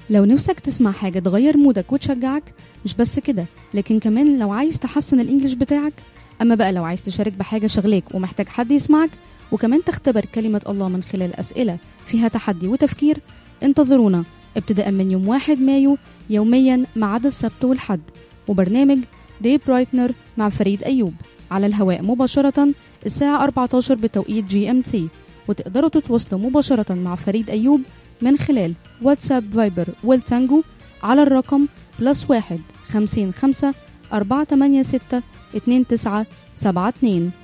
لو نفسك تسمع حاجة تغير مودك وتشجعك مش بس كده لكن كمان لو عايز تحسن الإنجليش بتاعك أما بقى لو عايز تشارك بحاجة شغلاك ومحتاج حد يسمعك وكمان تختبر كلمة الله من خلال أسئلة فيها تحدي وتفكير انتظرونا ابتداء من يوم 1 مايو يوميا ما عدا السبت والحد وبرنامج دي برايتنر مع فريد أيوب على الهواء مباشرة الساعة 14 بتوقيت جي ام تي وتقدروا تتواصلوا مباشرة مع فريد أيوب من خلال واتساب فايبر والتانجو على الرقم بلس واحد خمسين خمسة أربعة تمانية ستة اتنين تسعة سبعة اتنين